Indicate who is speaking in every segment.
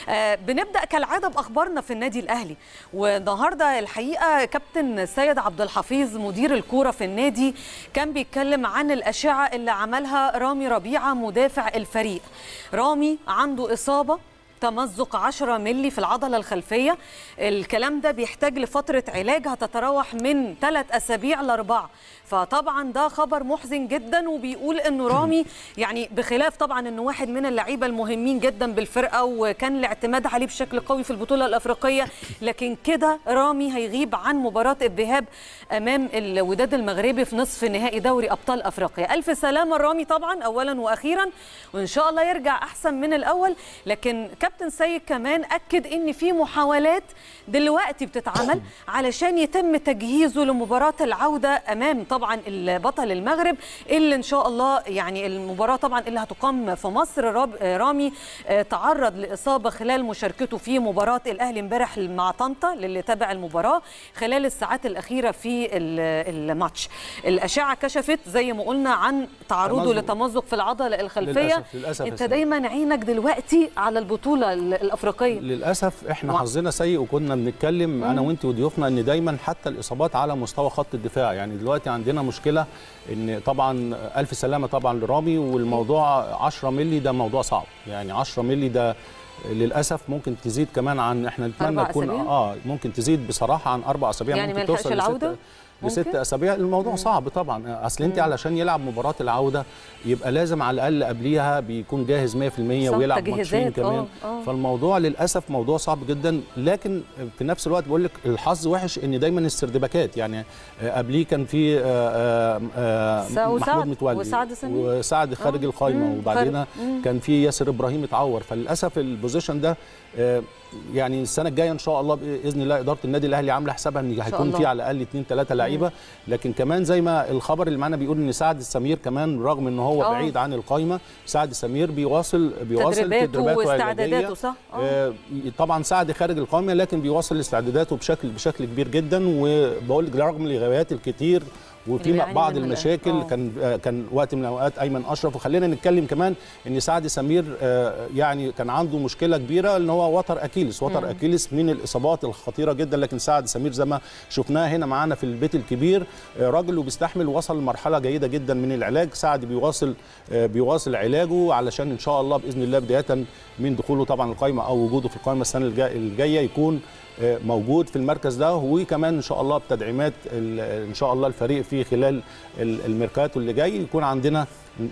Speaker 1: آه، بنبدا كالعاده باخبارنا في النادي الاهلي والنهارده الحقيقه كابتن سيد عبد الحفيظ مدير الكوره في النادي كان بيتكلم عن الاشعه اللي عملها رامي ربيعه مدافع الفريق رامي عنده اصابه تمزق 10 ملي في العضلة الخلفية الكلام ده بيحتاج لفترة علاج هتتراوح من 3 أسابيع لأربعة فطبعا ده خبر محزن جدا وبيقول انه رامي يعني بخلاف طبعا انه واحد من اللعيبه المهمين جدا بالفرقه وكان الاعتماد عليه بشكل قوي في البطوله الافريقيه لكن كده رامي هيغيب عن مباراه الذهاب امام الوداد المغربي في نصف نهائي دوري ابطال افريقيا الف سلامه رامي طبعا اولا واخيرا وان شاء الله يرجع احسن من الاول لكن كابتن سيد كمان اكد ان في محاولات دلوقتي بتتعمل علشان يتم تجهيزه لمباراه العوده امام طبعا البطل المغرب اللي ان شاء الله يعني المباراه طبعا اللي هتقام في مصر راب- رامي آه، تعرض لاصابه خلال مشاركته في مباراه الاهلي امبارح مع طنطا للي تابع المباراه خلال الساعات الاخيره في ال- الماتش الاشعه كشفت زي ما قلنا عن تعرضه
Speaker 2: تمزق.
Speaker 1: لتمزق في العضله الخلفيه
Speaker 2: للأسف- للأسف يا
Speaker 1: انت
Speaker 2: سيدي.
Speaker 1: دايما عينك دلوقتي على البطوله ال- الافريقيه
Speaker 2: للاسف احنا
Speaker 1: وع-
Speaker 2: حظنا سيء وكنا بنتكلم انا وانت وضيوفنا ان دايما حتى الاصابات على مستوى خط الدفاع يعني دلوقتي عندنا مشكله ان طبعا الف سلامه طبعا لرامي والموضوع 10 مللي ده موضوع صعب يعني 10 مللي ده للاسف ممكن تزيد كمان عن احنا نتمنى
Speaker 1: أربع
Speaker 2: تكون
Speaker 1: أسابيع؟
Speaker 2: اه ممكن تزيد بصراحه عن اربع اسابيع
Speaker 1: يعني ما
Speaker 2: ممكن
Speaker 1: يلحقش
Speaker 2: توصل
Speaker 1: العودة؟
Speaker 2: لست لست
Speaker 1: ممكن؟
Speaker 2: اسابيع الموضوع صعب طبعا اصل انت علشان يلعب مباراه العوده يبقى لازم على الاقل قبليها بيكون جاهز 100%
Speaker 1: صح،
Speaker 2: ويلعب ماتشين
Speaker 1: تجهيزات،
Speaker 2: كمان
Speaker 1: آه، آه.
Speaker 2: فالموضوع للاسف موضوع صعب جدا لكن في نفس الوقت بقول لك الحظ وحش ان دايما السردباكات يعني آه، قبليه كان في آه، آه، آه،
Speaker 1: سا- وسعد
Speaker 2: محمود متولي
Speaker 1: وسعد سمير.
Speaker 2: وسعد خارج
Speaker 1: آه.
Speaker 2: القايمه
Speaker 1: مم،
Speaker 2: وبعدين
Speaker 1: خارج. مم.
Speaker 2: كان في ياسر ابراهيم اتعور فللاسف البوزيشن ده آه، يعني السنه الجايه ان شاء الله باذن الله اداره النادي الاهلي عامله حسابها ان هيكون
Speaker 1: الله.
Speaker 2: في على الاقل اثنين ثلاثه لعيبه لكن كمان زي ما الخبر اللي معانا بيقول ان سعد السمير كمان رغم ان هو
Speaker 1: آه.
Speaker 2: بعيد عن القايمه سعد السمير بيواصل بيواصل
Speaker 1: تدريباته
Speaker 2: تدريباته
Speaker 1: واستعداداته،
Speaker 2: العلاجية.
Speaker 1: صح؟ آه.
Speaker 2: آه، طبعا سعد خارج القائمه لكن بيواصل استعداداته بشكل بشكل كبير جدا وبقول لك رغم الغيابات الكتير وفي
Speaker 1: اللي بيعاني
Speaker 2: بعض
Speaker 1: منها
Speaker 2: المشاكل
Speaker 1: الأهلي. آه.
Speaker 2: كان آه، كان وقت من الاوقات ايمن اشرف وخلينا نتكلم كمان ان سعد سمير آه، يعني كان عنده مشكله كبيره ان هو وتر اكيلس وتر اكيلس من الاصابات الخطيره جدا لكن سعد سمير زي ما شفناه هنا معانا في البيت الكبير آه، راجل وبيستحمل وصل لمرحله جيده جدا من العلاج سعد بيواصل آه، بيواصل علاجه علشان ان شاء الله باذن الله بدايه من دخوله طبعا القائمه او وجوده في القائمه السنه الجا- الجايه يكون آه، موجود في المركز ده وكمان ان شاء الله بتدعيمات ال- ان شاء الله الفريق في خلال ال- الميركاتو اللي جاي يكون عندنا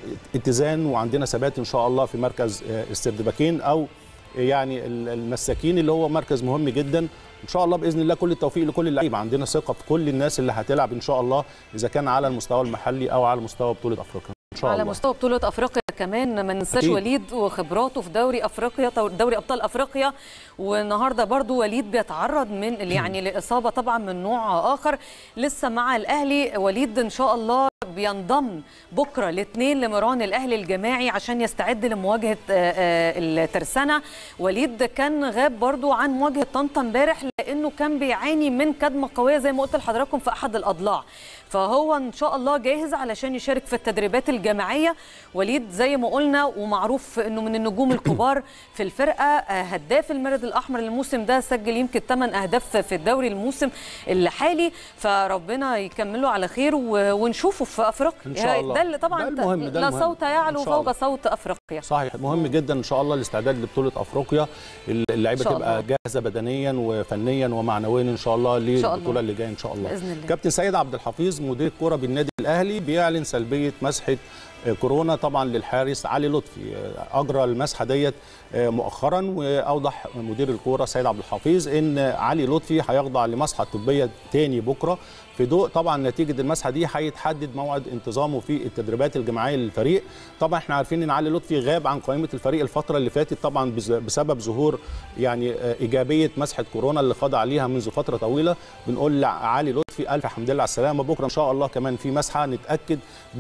Speaker 2: اتزان وعندنا ثبات ان شاء الله في مركز آه، السردباكين او يعني ال- المساكين اللي هو مركز مهم جدا ان شاء الله باذن الله كل التوفيق لكل اللعيبه عندنا ثقه في كل الناس اللي هتلعب ان شاء الله اذا كان على المستوى المحلي او على مستوى بطوله افريقيا ان شاء
Speaker 1: على
Speaker 2: الله
Speaker 1: مستوى بطولة افريقيا كمان ما ننساش
Speaker 2: أكيد.
Speaker 1: وليد وخبراته في دوري افريقيا دوري ابطال افريقيا والنهارده برضو وليد بيتعرض من يعني لاصابه طبعا من نوع اخر لسه مع الاهلي وليد ان شاء الله بينضم بكره الاثنين لمران الاهلي الجماعي عشان يستعد لمواجهه آه، آه، الترسانه وليد كان غاب برضو عن مواجهه طنطا امبارح لانه كان بيعاني من كدمه قويه زي ما قلت لحضراتكم في احد الاضلاع فهو ان شاء الله جاهز علشان يشارك في التدريبات الجماعيه وليد زي ما قلنا ومعروف انه من النجوم الكبار في الفرقه آه، هداف المرد الاحمر الموسم ده سجل يمكن 8 اهداف في الدوري الموسم الحالي فربنا يكمله على خير و- ونشوفه في افريقيا
Speaker 2: إن شاء الله.
Speaker 1: ده اللي طبعا
Speaker 2: ده المهم، ده
Speaker 1: لا
Speaker 2: المهم.
Speaker 1: صوت يعلو
Speaker 2: إن شاء
Speaker 1: فوق
Speaker 2: الله.
Speaker 1: صوت افريقيا
Speaker 2: صحيح مهم جدا ان شاء الله الاستعداد لبطوله افريقيا اللعيبه
Speaker 1: إن شاء
Speaker 2: تبقى
Speaker 1: الله.
Speaker 2: جاهزه بدنيا وفنيا ومعنويا ان شاء الله
Speaker 1: شاء الله.
Speaker 2: للبطوله اللي جايه ان شاء الله
Speaker 1: بإذن الله.
Speaker 2: كابتن سيد عبد الحفيظ مدير كره بالنادي الاهلي بيعلن سلبيه مسحه آه، كورونا طبعا للحارس علي لطفي آه، اجرى المسحه ديت آه، مؤخرا واوضح مدير الكوره سيد عبد الحفيظ ان علي لطفي هيخضع لمسحه طبيه تاني بكره في ضوء طبعا نتيجه المسحه دي هيتحدد موعد انتظامه في التدريبات الجماعيه للفريق طبعا احنا عارفين ان علي لطفي غاب عن قائمه الفريق الفتره اللي فاتت طبعا بز- بسبب ظهور يعني آه، ايجابيه مسحه كورونا اللي خضع ليها منذ فتره طويله بنقول لعلي لطفي الف حمد لله على السلامه بكره ان شاء الله كمان في مسحه نتاكد بسلبيه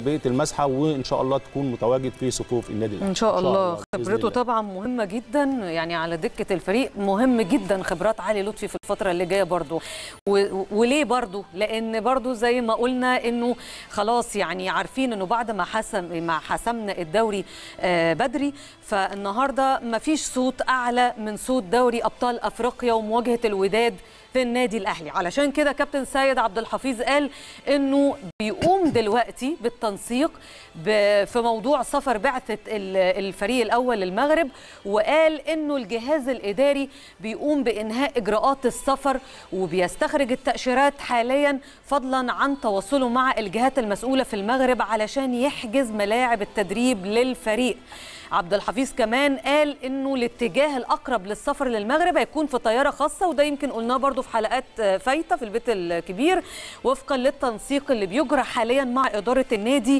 Speaker 2: بقيه المسحه وان شاء الله تكون متواجد في صفوف النادي الاهلي
Speaker 1: ان شاء الله
Speaker 2: بإذن
Speaker 1: خبرته
Speaker 2: الله.
Speaker 1: طبعا مهمه جدا يعني على دكه الفريق مهم جدا خبرات علي لطفي في الفتره اللي جايه برضو و- وليه برضو لان برضو زي ما قلنا انه خلاص يعني عارفين انه بعد ما حسم ما حسمنا الدوري آه، بدري فالنهارده ما فيش صوت اعلى من صوت دوري ابطال افريقيا ومواجهه الوداد في النادي الاهلي علشان كده كابتن سيد عبد الحفيظ قال انه بيقوم دلوقتي بالتنسيق ب- في موضوع سفر بعثه ال- الفريق الاول للمغرب وقال انه الجهاز الاداري بيقوم بانهاء اجراءات السفر وبيستخرج التاشيرات حاليا فضلا عن تواصله مع الجهات المسؤوله في المغرب علشان يحجز ملاعب التدريب للفريق عبد الحفيظ كمان قال انه الاتجاه الاقرب للسفر للمغرب هيكون في طياره خاصه وده يمكن قلناه برضو في حلقات آه، فايته في البيت الكبير وفقا للتنسيق اللي بيجرى حاليا مع اداره النادي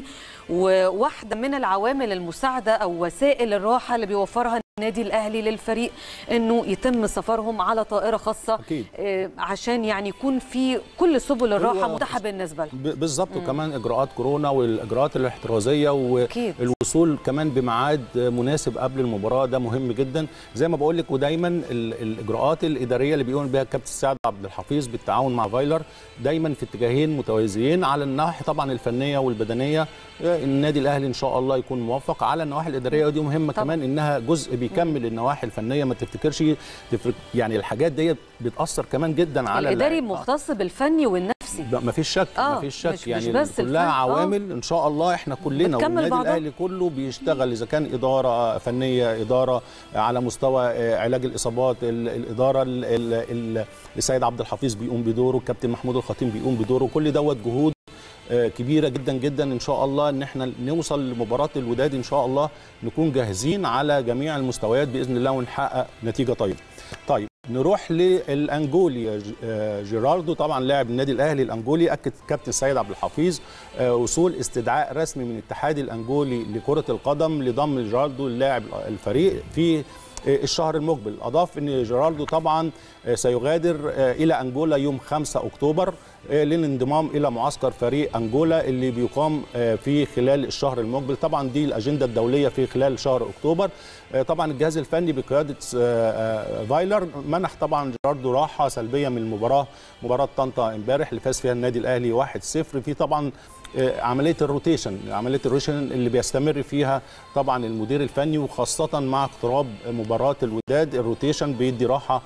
Speaker 1: وواحده من العوامل المساعده او وسائل الراحه اللي بيوفرها النادي الاهلي للفريق انه يتم سفرهم على طائره خاصه
Speaker 2: أكيد.
Speaker 1: آه، عشان يعني يكون في كل سبل الراحه
Speaker 2: هو-
Speaker 1: متاحه بالنسبه لهم
Speaker 2: ب- بالظبط وكمان اجراءات كورونا والاجراءات الاحترازيه
Speaker 1: أكيد.
Speaker 2: والوصول كمان بميعاد مناسب قبل المباراه ده مهم جدا زي ما بقول لك ودايما ال- الاجراءات الاداريه اللي بيقوم بها الكابتن سعد عبد الحفيظ بالتعاون مع فايلر دايما في اتجاهين متوازيين على الناحيه طبعا الفنيه والبدنيه آه، النادي الاهلي ان شاء الله يكون موفق على النواحي الاداريه ودي مهمه
Speaker 1: طبعاً.
Speaker 2: كمان انها جزء بيكمل النواحي الفنيه ما تفتكرش تفرق يعني الحاجات دي بتاثر كمان جدا على
Speaker 1: الاداري
Speaker 2: اللعيبة.
Speaker 1: مختص بالفني والنفسي
Speaker 2: ما فيش شك
Speaker 1: آه،
Speaker 2: ما فيش شك
Speaker 1: مش- مش
Speaker 2: يعني
Speaker 1: بس
Speaker 2: كلها
Speaker 1: الفن، آه.
Speaker 2: عوامل ان شاء الله احنا كلنا
Speaker 1: بتكمل
Speaker 2: والنادي
Speaker 1: بعضها.
Speaker 2: الاهلي كله بيشتغل اذا كان اداره فنيه اداره على مستوى آه، علاج الاصابات ال- الاداره ال- ال- ال- السيد عبد الحفيظ بيقوم بدوره الكابتن محمود الخطيب بيقوم بدوره كل دوت جهود آه، كبيره جدا جدا ان شاء الله ان احنا نوصل لمباراه الوداد ان شاء الله نكون جاهزين على جميع المستويات باذن الله ونحقق نتيجه طيبه. طيب نروح للانجولي آه، جيراردو طبعا لاعب النادي الاهلي الانجولي اكد كابتن سيد عبد الحفيظ آه، وصول استدعاء رسمي من الاتحاد الانجولي لكره القدم لضم جيراردو اللاعب الفريق في الشهر المقبل اضاف ان جيراردو طبعا سيغادر الى انجولا يوم 5 اكتوبر للانضمام الى معسكر فريق انجولا اللي بيقام في خلال الشهر المقبل طبعا دي الاجنده الدوليه في خلال شهر اكتوبر طبعا الجهاز الفني بقياده فايلر منح طبعا جيراردو راحه سلبيه من المباراه مباراه طنطا امبارح اللي فاز فيها النادي الاهلي 1-0 في طبعا عمليه الروتيشن عمليه الروتيشن اللي بيستمر فيها طبعا المدير الفني وخاصه مع اقتراب مباراه الوداد الروتيشن بيدي راحه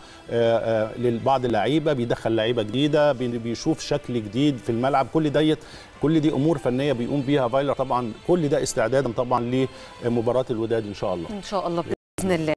Speaker 2: لبعض اللعيبه بيدخل لعيبه جديده بيشوف شكل جديد في الملعب كل ديت كل دي امور فنيه بيقوم بيها فايلر طبعا كل ده استعدادا طبعا لمباراه الوداد ان شاء الله
Speaker 1: ان شاء الله باذن الله